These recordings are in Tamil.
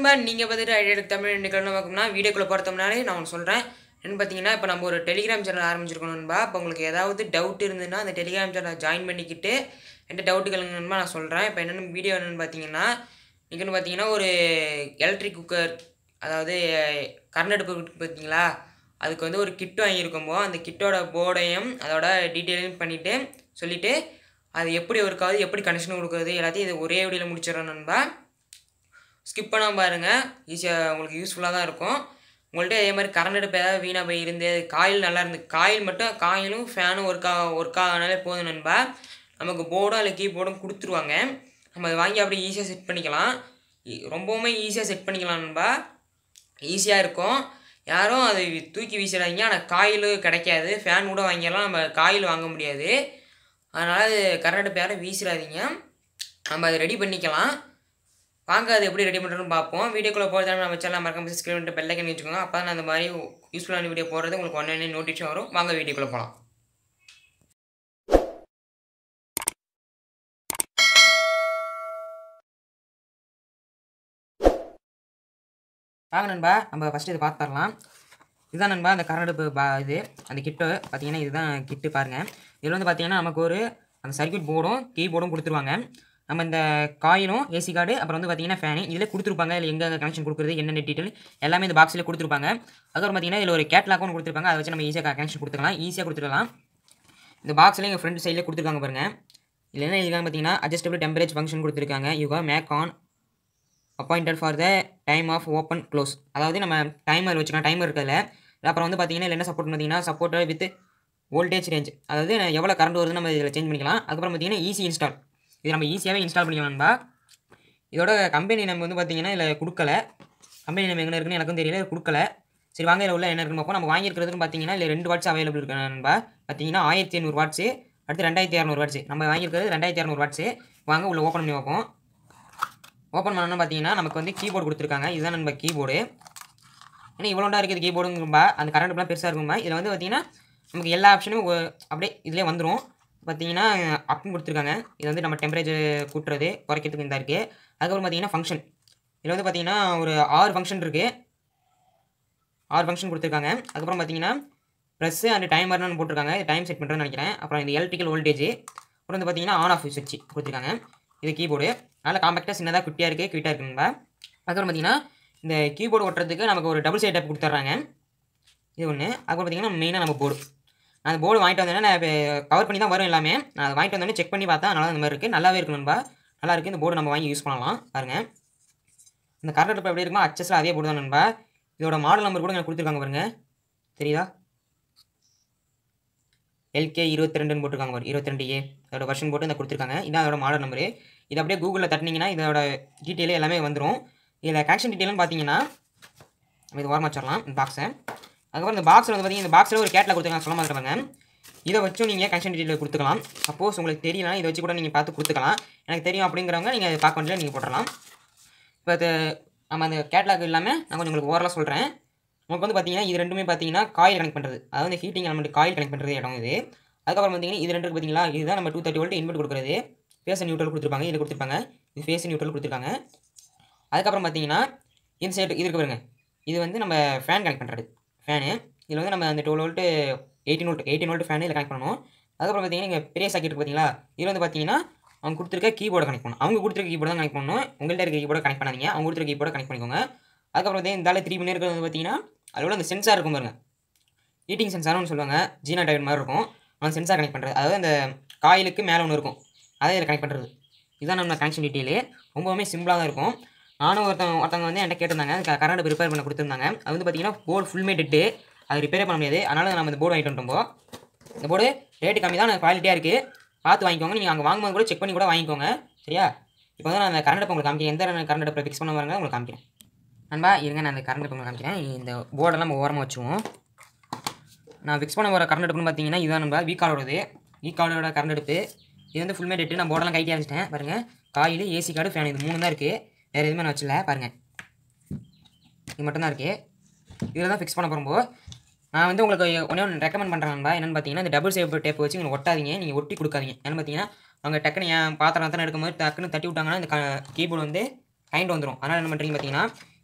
நண்பா நீங்கள் பார்த்துட்டு ஐடியா தமிழ் இன்னைக்கு என்ன பார்க்கணும்னா வீடியோக்குள்ளே போகிறதுக்கு முன்னாடி நான் ஒன்று சொல்கிறேன் என்னன்னு பார்த்தீங்கன்னா இப்போ நம்ம ஒரு டெலிகிராம் சேனல் ஆரம்பிச்சிருக்கோம் நண்பா இப்போ உங்களுக்கு ஏதாவது டவுட் இருந்ததுன்னா அந்த டெலிகிராம் சேனல் ஜாயின் பண்ணிக்கிட்டு என்கிட்ட டவுட்டு கேளுங்க நண்பா நான் சொல்கிறேன் இப்போ என்னென்னு வீடியோ என்னென்னு பார்த்தீங்கன்னா இங்கன்னு பார்த்தீங்கன்னா ஒரு எலக்ட்ரிக் குக்கர் அதாவது கரண்ட் அடுப்பு இருக்கு பார்த்தீங்களா அதுக்கு வந்து ஒரு கிட் வாங்கியிருக்கோம்போ அந்த கிட்டோட போர்டையும் அதோட டீட்டெயிலும் பண்ணிவிட்டு சொல்லிவிட்டு அது எப்படி ஒர்க் ஆகுது எப்படி கனெக்ஷன் கொடுக்குறது எல்லாத்தையும் இது ஒரே வீடியோவில் முடிச்சிடறோம் நண்பா ஸ்கிப் பண்ணாமல் பாருங்கள் ஈஸியாக உங்களுக்கு யூஸ்ஃபுல்லாக தான் இருக்கும் உங்கள்கிட்ட அதே மாதிரி கரண்ட் அடுப்பு ஏதாவது வீணாக போய் இருந்து காயில் நல்லா இருந்து காயில் மட்டும் காயிலும் ஃபேனும் ஒர்க் ஆக ஒர்க் ஆகினாலே போதும் நண்பா நமக்கு போர்டும் இல்லை கீபோர்டும் கொடுத்துருவாங்க நம்ம அதை வாங்கி அப்படியே ஈஸியாக செட் பண்ணிக்கலாம் இ- ரொம்பவுமே ஈஸியாக செட் பண்ணிக்கலாம் நண்பா ஈஸியாக இருக்கும் யாரும் அதை தூக்கி வீசிடாதீங்க ஆனால் காயில் கிடைக்காது ஃபேன் கூட வாங்கிடலாம் நம்ம காயில் வாங்க முடியாது அதனால் அது கரண்ட் அடுப்பு யாரும் வீசிடாதீங்க நம்ம அதை ரெடி பண்ணிக்கலாம் வாங்க அது எப்படி ரெடி பண்ணுறதுன்னு பார்ப்போம் வீடியோக்குள்ளே போகிறதால நம்ம சேனல் மறக்காம சப்ஸ்கிரைப் பண்ணிட்டு பெல்லைக்கன் வச்சுக்கோங்க அப்போ தான் அந்த மாதிரி யூஸ்ஃபுல்லான வீடியோ போடுறது உங்களுக்கு ஒன்று நோட்டிஃபிகேஷன் வரும் வாங்க வீடியோக்குள்ளே போகலாம் வாங்க நண்பா நம்ம ஃபஸ்ட்டு இது பார்த்துடலாம் இதுதான் நண்பா அந்த கரண்ட் அடுப்பு பா இது அந்த கிட்டு பார்த்தீங்கன்னா இதுதான் கிட்டு பாருங்கள் இதில் வந்து பார்த்தீங்கன்னா நமக்கு ஒரு அந்த சர்க்யூட் போர்டும் கீபோர்டும் கொடுத்துருவாங்க நம்ம இந்த காயிலும் ஏசி கார்டு அப்புறம் வந்து பார்த்தீங்கன்னா ஃபேனு இதில் கொடுத்துருப்பாங்க இல்லை எங்கே கனெக்ஷன் கொடுக்குறது என்னென்ன டீட்டெயில் எல்லாமே இந்த பாக்ஸில் கொடுத்துருப்பாங்க அதுக்கப்புறம் பார்த்தீங்கன்னா இதில் ஒரு கேட்லாக்கும் கொடுத்துருப்பாங்க அதை வச்சு நம்ம ஈஸியாக கனெக்ஷன் கொடுத்துக்கலாம் ஈஸியாக கொடுத்துக்கலாம் இந்த பாக்ஸில் எங்கள் ஃப்ரண்ட் சைடில் கொடுத்துருக்காங்க பாருங்கள் இதில் என்ன இருக்காங்க பார்த்தீங்கன்னா அட்ஜஸ்டபிள் டெம்பரேச்சர் ஃபங்க்ஷன் கொடுத்துருக்காங்க யூகா make on appointed for the time of open close அதாவது நம்ம டைமர் வச்சுக்கலாம் டைமர் இருக்கிறதுல அப்புறம் வந்து பார்த்தீங்கன்னா இதில் என்ன சப்போர்ட் பார்த்தீங்கன்னா சப்போர்ட் வித் வோல்டேஜ் ரேஞ்ச் அதாவது எவ்வளோ கரண்ட் வருதுன்னு நம்ம இதில் சேஞ்ச் பண்ணிக்கலாம் அதுக்கப்புறம் பார்த்தீங்கன்னா ஈஸி இன்ஸ்டால் இது நம்ம ஈஸியாகவே இன்ஸ்டால் பண்ணிக்கலாம் நண்பா இதோட கம்பெனி நம்ம வந்து பார்த்தீங்கன்னா இதில் கொடுக்கல கம்பெனி நம்ம எங்கே இருக்குன்னு எனக்கும் தெரியல இது கொடுக்கல சரி வாங்க இதில் உள்ள என்ன இருக்குன்னு பார்ப்போம் நம்ம வாங்கியிருக்கிறதுன்னு பார்த்தீங்கன்னா இல்லை ரெண்டு வாட்ஸ் அவைலபிள் இருக்கு நண்பா பார்த்தீங்கன்னா ஆயிரத்தி ஐநூறு வாட்ஸு அடுத்து ரெண்டாயிரத்தி இரநூறு வாட்ஸு நம்ம வாங்கியிருக்கிறது ரெண்டாயிரத்தி இரநூறு வாட்ஸு வாங்க உள்ள ஓப்பன் பண்ணி பார்ப்போம் ஓப்பன் பண்ணணும்னு பார்த்தீங்கன்னா நமக்கு வந்து கீபோர்டு கொடுத்துருக்காங்க இதுதான் நம்ம கீபோர்டு ஏன்னா இவ்வளோண்டா இருக்குது கீபோர்டுங்கும்பா அந்த கரண்ட் பிளான் பெருசாக இருக்கும்பா இதில் வந்து பார்த்தீங்கன்னா நமக்கு எல்லா ஆப்ஷனும் ஒ- அப்படியே இதிலே வந்துடும் பார்த்தீங்கன்னா அப்னு கொடுத்துருக்காங்க இது வந்து நம்ம டெம்பரேச்சர் கூட்டுறது குறைக்கிறதுக்கு இந்த இருக்குது அதுக்கப்புறம் பார்த்தீங்கன்னா ஃபங்க்ஷன் இதில் வந்து பார்த்தீங்கன்னா ஒரு ஆறு ஃபங்க்ஷன் இருக்குது ஆறு ஃபங்க்ஷன் கொடுத்துருக்காங்க அதுக்கப்புறம் பார்த்தீங்கன்னா ப்ரெஸ்ஸு அண்ட் டைமர்னு போட்டிருக்காங்க இது டைம் செட் பண்ணுறேன்னு நினைக்கிறேன் அப்புறம் இந்த எலக்ட்ரிக்கல் வோல்டேஜ் அப்புறம் வந்து பார்த்தீங்கன்னா ஆன் ஆஃப் சுவிட்ச் கொடுத்துருக்காங்க இது கீபோர்டு நல்லா காம்பேக்டாக சின்னதாக குட்டியாக இருக்குது குயிட்டாக இருக்குங்க அதுக்கப்புறம் பார்த்தீங்கன்னா இந்த கீபோர்டு ஒட்டுறதுக்கு நமக்கு ஒரு டபுள் சைட் டேப் கொடுத்துட்றாங்க இது ஒன்று அதுக்கப்புறம் பார்த்தீங்கன்னா மெயினாக நம்ம போர்டு நான் அந்த போர்டு வாங்கிட்டு வந்தேன்னா நான் கவர் பண்ணி தான் வரும் எல்லாமே நான் அதை வாங்கிட்டு வந்தோடனே செக் பண்ணி பார்த்தா நல்லா இந்த மாதிரி இருக்குது நல்லாவே இருக்கு நண்பா நல்லா இருக்குது இந்த போர்டு நம்ம வாங்கி யூஸ் பண்ணலாம் பாருங்க இந்த கரண்ட் அடுப்பு எப்படி இருக்குமோ அச்சஸில் அதே போர்டு தான் நண்பா இதோட மாடல் நம்பர் கூட எனக்கு கொடுத்துருக்காங்க பாருங்க தெரியுதா எல்கே இருபத்தி ரெண்டுன்னு போட்டிருக்காங்க பாரு இருபத்தி ரெண்டு ஏ அதோட வருஷன் போட்டு இந்த கொடுத்துருக்காங்க இதான் அதோட மாடல் நம்பரு இது அப்படியே கூகுளில் தட்டினீங்கன்னா இதோட டீட்டெயிலே எல்லாமே வந்துடும் இதில் கனெக்ஷன் டீட்டெயில்னு பார்த்தீங்கன்னா நம்ம இது ஓரமாக வச்சிடலாம் இந்த பாக்ஸை அதுக்கப்புறம் இந்த பாக்ஸில் வந்து பார்த்தீங்கன்னா இந்த பாக்ஸில் ஒரு கேட்டில் கொடுத்துருக்காங்க சொல்ல மாட்டாங்க இதை வச்சும் நீங்கள் கனெக்ஷன் டீட்டெயில் கொடுத்துக்கலாம் சப்போஸ் உங்களுக்கு தெரியலனா இதை வச்சு கூட நீங்கள் பார்த்து கொடுத்துக்கலாம் எனக்கு தெரியும் அப்படிங்கிறவங்க நீங்கள் அதை பார்க்க வேண்டியது நீங்கள் போட்டுடலாம் இப்போ அது நம்ம அந்த கேட்லாக் இல்லாமல் நான் கொஞ்சம் உங்களுக்கு ஓரலாக சொல்கிறேன் உங்களுக்கு வந்து பார்த்தீங்கன்னா இது ரெண்டுமே பார்த்தீங்கன்னா காயில் கனெக்ட் பண்ணுறது அதாவது ஹீட்டிங் எலமெண்ட் காயில் கனெக்ட் பண்ணுறது இடம் இது அதுக்கப்புறம் பார்த்தீங்கன்னா இது ரெண்டு இருக்கு பார்த்தீங்களா இதுதான் நம்ம டூ தேர்ட்டி வோல்ட் இன்வெர்ட் கொடுக்குறது ஃபேஸ் நியூட்ரல் கொடுத்துருப்பாங்க இது கொடுத்துருப்பாங்க இது ஃபேஸ் நியூட்ரல் கொடுத்துருக்காங்க அதுக்கப்புறம் பார்த்தீங்கன்னா இந்த சைடு இது இருக்கு பாருங்க இது வந்து நம்ம ஃபேன் கனெக்ட் பண்ணுறது ஃபேனு இதில் வந்து நம்ம அந்த twelve volt eighteen volt eighteen volt fan இதில் கனெக்ட் பண்ணணும் அதுக்கப்புறம் பார்த்தீங்கன்னா இங்கே பெரிய சாக்கெட் இருக்கு பார்த்தீங்களா இதில் வந்து பார்த்தீங்கன்னா அவங்க கொடுத்துருக்க கீபோர்டு கனெக்ட் பண்ணணும் அவங்க கொடுத்துருக்க கீபோர்டு தான் கனெக்ட் பண்ணணும் உங்கள்கிட்ட இருக்க கீபோர்டு கனெக்ட் பண்ணாதீங்க அவங்க கொடுத்துருக்க கீபோர்டு கனெக்ட் பண்ணிக்கோங்க அதுக்கப்புறம் வந்து இந்த த்ரீ பண்ணி இருக்கிறது வந்து பார்த்தீங்கன்னா அதோட அந்த சென்சார் இருக்கும் பாருங்க ஹீட்டிங் சென்சார்னு சொல்லுவாங்க ஜீனா டைவ் மாதிரி இருக்கும் அந்த சென்சார் கனெக்ட் பண்ணுறது அதாவது அந்த காயிலுக்கு மேலே ஒன்று இருக்கும் அதை இதில் கனெக்ட் பண்ணுறது இதுதான் நம்ம கனெக்ஷன் டீட்டெயிலு ரொம்பவுமே சிம்பிளாக தான் இருக்கும் நானும் ஒருத்தவங்க ஒருத்தவங்க வந்து என்கிட்ட கேட்டிருந்தாங்க கரண்ட் ரிப்பேர் பண்ண கொடுத்துருந்தாங்க அது வந்து பார்த்தீங்கன்னா போர்டு ஃபுல்மே டெட்டு அது ரிப்பேரே பண்ண முடியாது அதனால் நம்ம இந்த போர்டு வாங்கிட்டு வந்துட்டோம் இந்த போர்டு ரேட்டு கம்மி தான் குவாலிட்டியாக இருக்குது பார்த்து வாங்கிக்கோங்க நீங்கள் அங்கே வாங்கும்போது கூட செக் பண்ணி கூட வாங்கிக்கோங்க சரியா இப்போ வந்து நான் அந்த கரண்ட் அடுப்பு உங்களுக்கு காமிக்கிறேன் எந்த கரண்ட் அடுப்பை ஃபிக்ஸ் பண்ண பாருங்க உங்களுக்கு காமிக்கிறேன் நண்பா இருங்க நான் அந்த கரண்ட் அடுப்பு உங்களுக்கு காமிக்கிறேன் இந்த போர்டெல்லாம் நம்ம ஓரமாக வச்சுருவோம் நான் ஃபிக்ஸ் பண்ண போகிற கரண்ட் அடுப்புன்னு பார்த்தீங்கன்னா இதுதான் நம்ம வீக்காலோடது வீக்காலோட கரண்ட் அடுப்பு இது வந்து ஃபுல்மே டெட்டு நான் போர்டெல்லாம் கைட்டி அரைச்சிட்டேன் பாருங்கள் காயில் ஏசி கார்டு ஃபேன் இது மூணு தான் இருக்குது வேறு எதுவுமே நான் வச்சில்ல பாருங்கள் இது மட்டும்தான் இருக்குது இதில் தான் ஃபிக்ஸ் பண்ண போகும்போது நான் வந்து உங்களுக்கு ஒன்றே ஒன்று ரெக்கமெண்ட் பண்ணுறேன் நண்பா என்னென்னு பார்த்தீங்கன்னா இந்த டபுள் சேவ் டேப் வச்சு உங்களுக்கு ஒட்டாதீங்க நீங்கள் ஒட்டி கொடுக்காதீங்க ஏன்னு பார்த்தீங்கன்னா அவங்க டக்குன்னு என் பாத்திரம் தான் எடுக்கும்போது டக்குன்னு தட்டி விட்டாங்கன்னா இந்த கீபோர்டு வந்து கைண்ட் வந்துடும் அதனால் என்ன பண்ணுறீங்க பார்த்தீங்கன்னா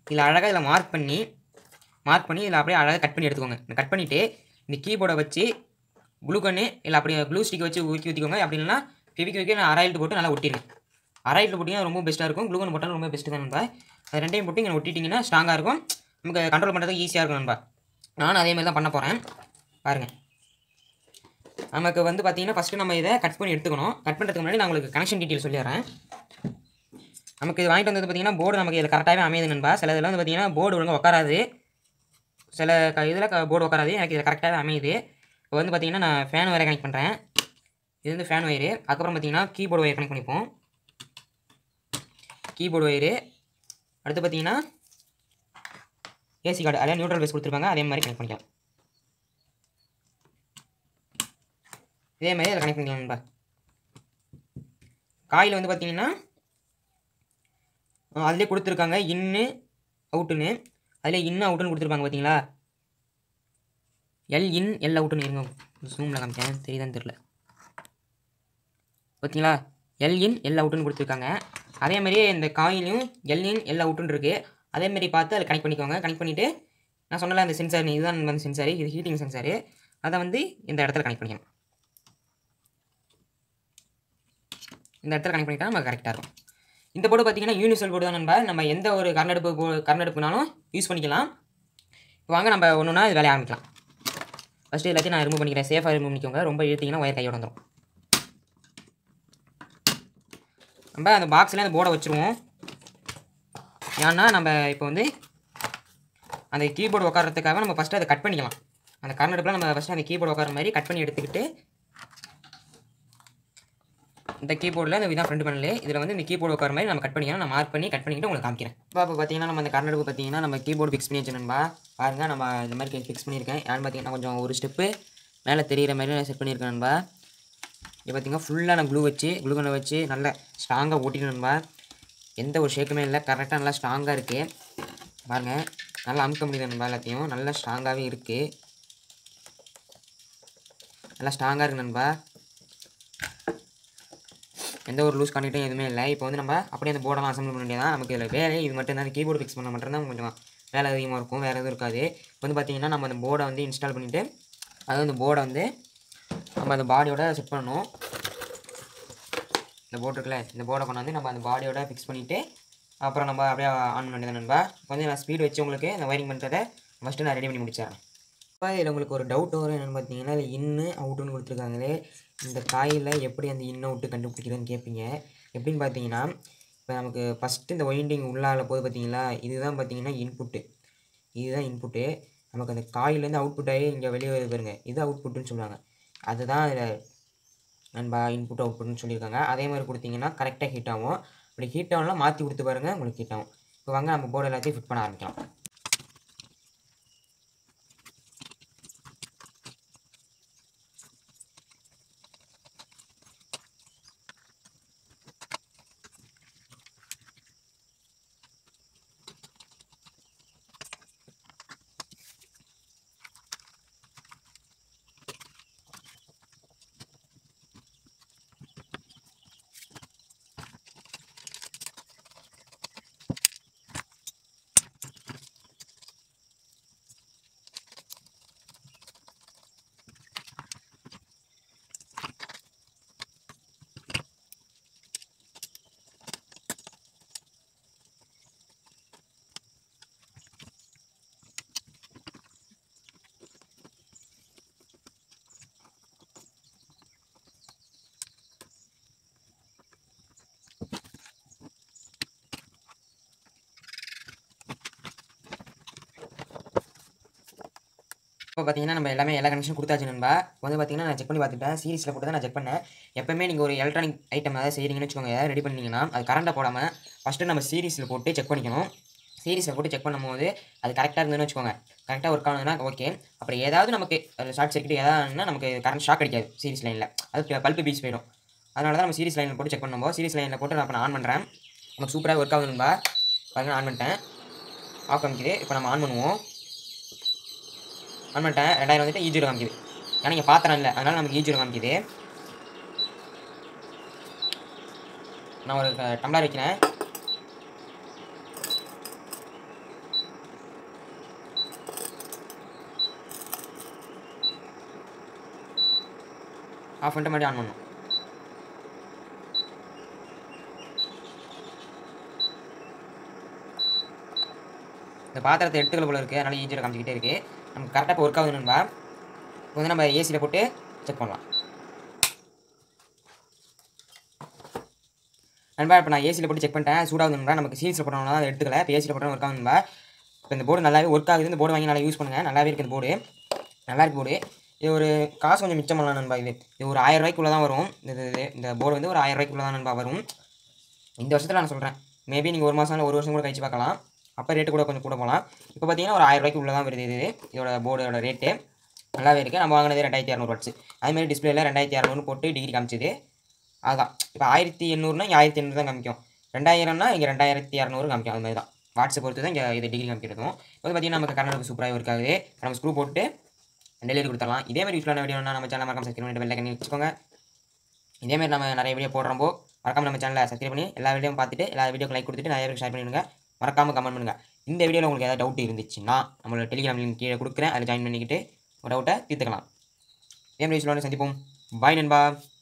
இதில் அழகாக இதில் மார்க் பண்ணி மார்க் பண்ணி இதில் அப்படியே அழகாக கட் பண்ணி எடுத்துக்கோங்க கட் பண்ணிவிட்டு இந்த கீபோர்டை வச்சு குளுக்கன்னு இல்லை அப்படியே க்ளூ ஸ்டிக் வச்சு ஊற்றி ஊற்றிக்கோங்க அப்படி இல்லைனா ஃபெவிக்விக்கு நான் அரைல்ட்டு போட்டு நல்லா ஒட்டிடுங்க அரைல்ட்டு போட்டிங்கன்னா ரொம்ப பெஸ்ட்டாக இருக்கும் க்ளூகன் போட்டாலும் ரொம்ப பெஸ்ட்டு தான் நண்பா அது ரெண்டையும் போட்டு இங்கே ஒட்டிட்டிங்கன்னா ஸ்ட்ராங்காக இருக்கும் நமக்கு கண்ட்ரோல் பண்ணுறதுக்கு ஈஸியாக இருக்கும் நண்பா நானும் அதே மாதிரி தான் பண்ண போகிறேன் பாருங்கள் நமக்கு வந்து பார்த்தீங்கன்னா ஃபஸ்ட்டு நம்ம இதை கட் பண்ணி எடுத்துக்கணும் கட் பண்ணுறதுக்கு முன்னாடி நான் உங்களுக்கு கனெக்ஷன் டீட்டெயில் சொல்லிடுறேன் நமக்கு இது வாங்கிட்டு வந்தது பார்த்தீங்கன்னா போர்டு நமக்கு இதில் கரெக்டாகவே அமையுது நண்பா சில இதில் வந்து பார்த்தீங்கன்னா போர்டு ஒழுங்காக உட்காராது சில க இதில் க போர்டு உட்காராது எனக்கு இதில் கரெக்டாகவே அமையுது இப்போ வந்து பார்த்தீங்கன்னா நான் ஃபேன் வயரை கனெக்ட் பண்ணுறேன் இது வந்து ஃபேன் ஒயரு அதுக்கப்புறம் பார்த்தீங்கன்னா கீபோர்டு ஒயர் கனெக்ட் பண்ணிப்போம் கீபோர்டு ஒயரு அடுத்து பார்த்தீங்கன்னா ஏசி கார்டு அதாவது நியூட்ரல் பேஸ் கொடுத்துருப்பாங்க அதே மாதிரி கனெக்ட் பண்ணிக்கலாம் இதே மாதிரி அதில் கனெக்ட் பண்ணிக்கலாம் நண்பா காயில் வந்து பார்த்தீங்கன்னா அதிலே கொடுத்துருக்காங்க இன்னு அவுட்டுன்னு அதிலே இன்னு அவுட்டுன்னு கொடுத்துருப்பாங்க பார்த்தீங்களா எல் இன் எல் அவுட்டுன்னு இருங்க ஜூமில் காமிச்சேன் தெரியுதான்னு தெரில பார்த்தீங்களா எல் இன் எல் அவுட்டுன்னு கொடுத்துருக்காங்க அதே மாதிரியே இந்த காயிலையும் எல் இன் எல் அவுட்டுன்னு இருக்குது அதே மாதிரி பார்த்து அதை கனெக்ட் பண்ணிக்கோங்க கனெக்ட் பண்ணிவிட்டு நான் சொன்னல அந்த சென்சார் இதுதான் வந்து சென்சாரு இது ஹீட்டிங் சென்சாரு அதை வந்து இந்த இடத்துல கனெக்ட் பண்ணிக்கணும் இந்த இடத்துல கனெக்ட் பண்ணிட்டா நம்ம கரெக்டாக இருக்கும் இந்த போர்டு பார்த்தீங்கன்னா யூனிவர்சல் போர்டு தான் நண்பா நம்ம எந்த ஒரு கர்நாடப்பு போ கர்நாடப்புனாலும் யூஸ் பண்ணிக்கலாம் இப்போ வாங்க நம்ம ஒன்று ஒன்றா இது வேலையை ஆரம்பிக்கலாம் ஃபஸ்ட்டு எல்லாத்தையும் நான் ரிமூவ் பண்ணிக்கிறேன் சேஃபாக ரிமூவ் பண்ணிக்கோங்க ரொம்ப இழுத்தீங்கன்னா ஒயர் கையோட வந்துடும் நம்ம அந்த பாக்ஸில் அந்த போர்டை வச்சுருவோம் ஏன்னா நம்ம இப்போ வந்து அந்த கீபோர்டு உட்காரத்துக்காக நம்ம ஃபஸ்ட்டு அதை கட் பண்ணிக்கலாம் அந்த கர்நாடகில் நம்ம ஃபஸ்ட்டு அந்த கீபோர்டு உட்கார மாதிரி கட் பண்ணி எடுத்துக்கிட்டு இந்த கீபோர்டில் இந்த இதான் ஃப்ரண்ட் பண்ணல இதில் வந்து இந்த கீபோர்டு உட்கார மாதிரி நம்ம கட் பண்ணிக்கலாம் நான் மார்க் பண்ணி கட் பண்ணிக்கிட்டு உங்களுக்கு காமிக்கிறேன் இப்போ இப்போ பார்த்தீங்கன்னா நம்ம அந்த கர்நாடகு பார்த்தீங்கன்னா நம்ம கீபோர்டு ஃபிக்ஸ் பண்ணி வச்சிருந்தா பாருங்கள் நம்ம இந்த மாதிரி ஃபிக்ஸ் பண்ணியிருக்கேன் ஏன்னு பார்த்தீங்கன்னா கொஞ்சம் ஒரு ஸ்டெப்பு மேலே தெரியிற மாதிரி நான் செட் பண்ணியிருக்கேன் நண்பா இது பார்த்தீங்கன்னா ஃபுல்லாக நான் க்ளூ வச்சு க்ளூகனை வச்சு நல்லா ஸ்ட்ராங்காக ஓட்டிட்டு நண்பா எந்த ஒரு ஷேக்குமே இல்லை கரெக்டாக நல்லா ஸ்ட்ராங்காக இருக்குது பாருங்கள் நல்லா அமுக்க முடியுது நண்பா எல்லாத்தையும் நல்லா ஸ்ட்ராங்காகவே இருக்குது நல்லா ஸ்ட்ராங்காக இருக்குது நண்பா எந்த ஒரு லூஸ் கான்டெக்ட்டும் எதுவுமே இல்லை இப்போ வந்து நம்ம அப்படியே அந்த போர்டெல்லாம் அசம்பிள் பண்ண வேண்டியதான் நமக்கு இதில் வேலை இது மட்டும் தான் கீபோர்டு ஃபிக்ஸ் பண்ண மட்டும் தான் கொஞ்சம் வேலை அதிகமாக இருக்கும் வேறு எதுவும் இருக்காது இப்போ வந்து பார்த்தீங்கன்னா நம்ம அந்த போர்டை வந்து இன்ஸ்டால் பண்ணிவிட்டு அதாவது அந்த போர்டை வந்து நம்ம அந்த பாடியோட செட் பண்ணணும் இந்த போர்டு இருக்குல்ல இந்த போர்டை கொண்டாந்து நம்ம அந்த பாடியோட ஃபிக்ஸ் பண்ணிவிட்டு அப்புறம் நம்ம அப்படியே ஆன் பண்ணி தான் நண்பா கொஞ்சம் நான் ஸ்பீடு வச்சு உங்களுக்கு இந்த ஒயரிங் பண்ணுறதை ஃபஸ்ட்டு நான் ரெடி பண்ணி முடிச்சிடறேன் இப்போ இதில் உங்களுக்கு ஒரு டவுட் வரும் என்னென்னு பார்த்தீங்கன்னா இதில் இன்னு அவுட்டுன்னு கொடுத்துருக்காங்களே இந்த காயில் எப்படி அந்த இன் அவுட்டு கண்டுபிடிக்கிறதுன்னு கேட்பீங்க எப்படின்னு பார்த்தீங்கன்னா இப்போ நமக்கு ஃபஸ்ட்டு இந்த ஒயிண்டிங் உள்ளால போது பார்த்தீங்களா இதுதான் பார்த்தீங்கன்னா இன்புட்டு இதுதான் இன்புட்டு நமக்கு அந்த காயிலேருந்து அவுட்புட் ஆகி இங்கே வெளியே வருது பாருங்க இது அவுட்புட்டுன்னு சொல்லுவாங்க அதுதான் அதில் நண்பா இன்புட் அவுட்புட்னு சொல்லியிருக்காங்க அதே மாதிரி கொடுத்தீங்கன்னா கரெக்டாக ஹீட் ஆகும் அப்படி ஹீட் ஆகும்லாம் மாற்றி கொடுத்து பாருங்கள் உங்களுக்கு ஹீட் ஆகும் இப்போ வாங்க நம்ம போர்டு எல்லாத்தையும் ஃபிட் பண்ண ஆரம்பிக்கலாம் இப்போ பார்த்தீங்கன்னா நம்ம எல்லாமே எல்லா கனெக்ஷன் கொடுத்தாச்சு நண்பா இப்போ வந்து பார்த்தீங்கன்னா நான் செக் பண்ணி பார்த்துட்டேன் சீரிஸில் போட்டு தான் நான் செக் பண்ணேன் எப்பவுமே நீங்கள் ஒரு எலக்ட்ரானிக் ஐட்டம் ஏதாவது செய்கிறீங்கன்னு வச்சுக்கோங்க ஏதாவது ரெடி பண்ணீங்கன்னா அது கரண்ட்டை போடாமல் ஃபஸ்ட்டு நம்ம சீரிஸில் போட்டு செக் பண்ணிக்கணும் சீரிஸில் போட்டு செக் பண்ணும்போது அது கரெக்டாக இருந்ததுன்னு வச்சுக்கோங்க கரெக்டாக ஒர்க் ஆனதுன்னா ஓகே அப்புறம் ஏதாவது நமக்கு ஷார்ட் சர்க்கிட் ஏதாவதுனா நமக்கு கரண்ட் ஷாக் அடிக்காது சீரிஸ் லைனில் அது பல்ப்பு பீஸ் போயிடும் அதனால தான் நம்ம சீரிஸ் லைனில் போட்டு செக் பண்ணும்போது சீரிஸ் லைனில் போட்டு நான் இப்போ ஆன் பண்ணுறேன் நமக்கு சூப்பராக ஒர்க் ஆகுதுன்பா பாருங்க ஆன் பண்ணிட்டேன் ஆஃப் காமிக்குது இப்போ நம்ம ஆன் பண்ணுவோம் ஆன் பண்ணிட்டேன் ரெண்டாயிரம் வந்துட்டு ஈஜிரோ காமிக்குது ஏன்னா இங்கே பாத்திரம் இல்லை அதனால் நமக்கு ஈஜிரோ காமிக்குது நான் ஒரு க- டம்ளர் வைக்கிறேன் ஆஃப் பண்ணிட்டு மறுபடியும் ஆன் பண்ணணும் இந்த பாத்திரத்தை எடுத்துக்கல போல இருக்குது அதனால ஈஸியாக காமிச்சிக்கிட்டே இருக்குது நமக்கு கரெக்டாக இப்போ ஒர்க் ஆகுது நண்பா இப்போ வந்து நம்ம ஏசியில் போட்டு செக் பண்ணலாம் நண்பா இப்போ நான் ஏசியில் போட்டு செக் பண்ணிட்டேன் சூடாகுது நண்பா நமக்கு சீல்ஸில் போட்டோம்னா அதை எடுத்துக்கல இப்போ ஏசியில் போட்டோம் ஒர்க் ஆகுது நண்பா இப்போ இந்த போர்டு நல்லாவே ஒர்க் ஆகுது இந்த போர்டு வாங்கி நல்லா யூஸ் பண்ணுங்கள் நல்லாவே இருக்குது இந்த போர்டு நல்லா இருக்கு போர்டு இது ஒரு காசு கொஞ்சம் மிச்சம் பண்ணலாம் நண்பா இது இது ஒரு ஆயிரம் ரூபாய்க்குள்ளே தான் வரும் இது இது- இந்த போர்டு வந்து ஒரு ஆயிரம் ரூபாய்க்குள்ளே தான் நண்பா வரும் இந்த வருஷத்தில் நான் சொல்கிறேன் மேபி நீங்கள் ஒரு மாதம் இல்லை ஒரு வருஷம் கூட கழிச்சு பார்க்கலாம் அப்போ ரேட்டு கூட கொஞ்சம் கூட போகலாம் இப்போ பார்த்தீங்கன்னா ஒரு ஆயிரம் ரூபாய்க்கு உள்ள தான் வருது இது இதோட போர்டோட ரேட்டு நல்லாவே இருக்குது நம்ம வாங்கினது ரெண்டாயிரத்தி இரநூறு வாட்ஸ் அதுமாதிரி டிஸ்பிளேல ரெண்டாயிரத்தி இரநூறு போட்டு டிகிரி காமிச்சது அதுதான் இப்போ ஆயிரத்தி எண்ணூறுனா இங்கே ஆயிரத்தி எண்ணூறு தான் காமிக்கும் ரெண்டாயிரம்னா இங்கே ரெண்டாயிரத்தி இரநூறு காமிக்கும் அது மாதிரி தான் வாட்ஸை பொறுத்து தான் இங்கே இது டிகிரி காமிக்கிறதும் இப்போ பார்த்தீங்கன்னா நமக்கு கர்நாடக சூப்பராக இருக்காது நம்ம ஸ்க்ரூ போட்டு டெலிவரி கொடுத்துடலாம் இதே மாதிரி யூஸ்ஃபுல்லான வீடியோனா நம்ம சேனல் மறக்காம சப்ஸ்கிரைப் பண்ணிட்டு பெல் ஐக்கன் வச்சுக்கோங்க இதே மாதிரி நம்ம நிறைய வீடியோ போடுறப்போ மறக்காம நம்ம சேனலை சப்ஸ்கிரைப் பண்ணி எல்லா வீடியோவும் பார்த்துட்டு எல்லா வீடியோக்கு லைக் கொடுத்துட்டு நிறைய பேருக்கு ஷேர் பண்ணிடுங்க மறக்காம கமெண்ட் பண்ணுங்க இந்த வீடியோவில் உங்களுக்கு ஏதாவது டவுட் இருந்துச்சுன்னா நம்மளோட டெலிகிராம் லிங்க் கீழே கொடுக்குறேன் அதில் ஜாயின் பண்ணிக்கிட்டு ஒரு டவுட்டை தீர்த்துக்கலாம் இதே மாதிரி யூஸ்ஃபுல்லான சந்திப்போம் பாய் நண்பா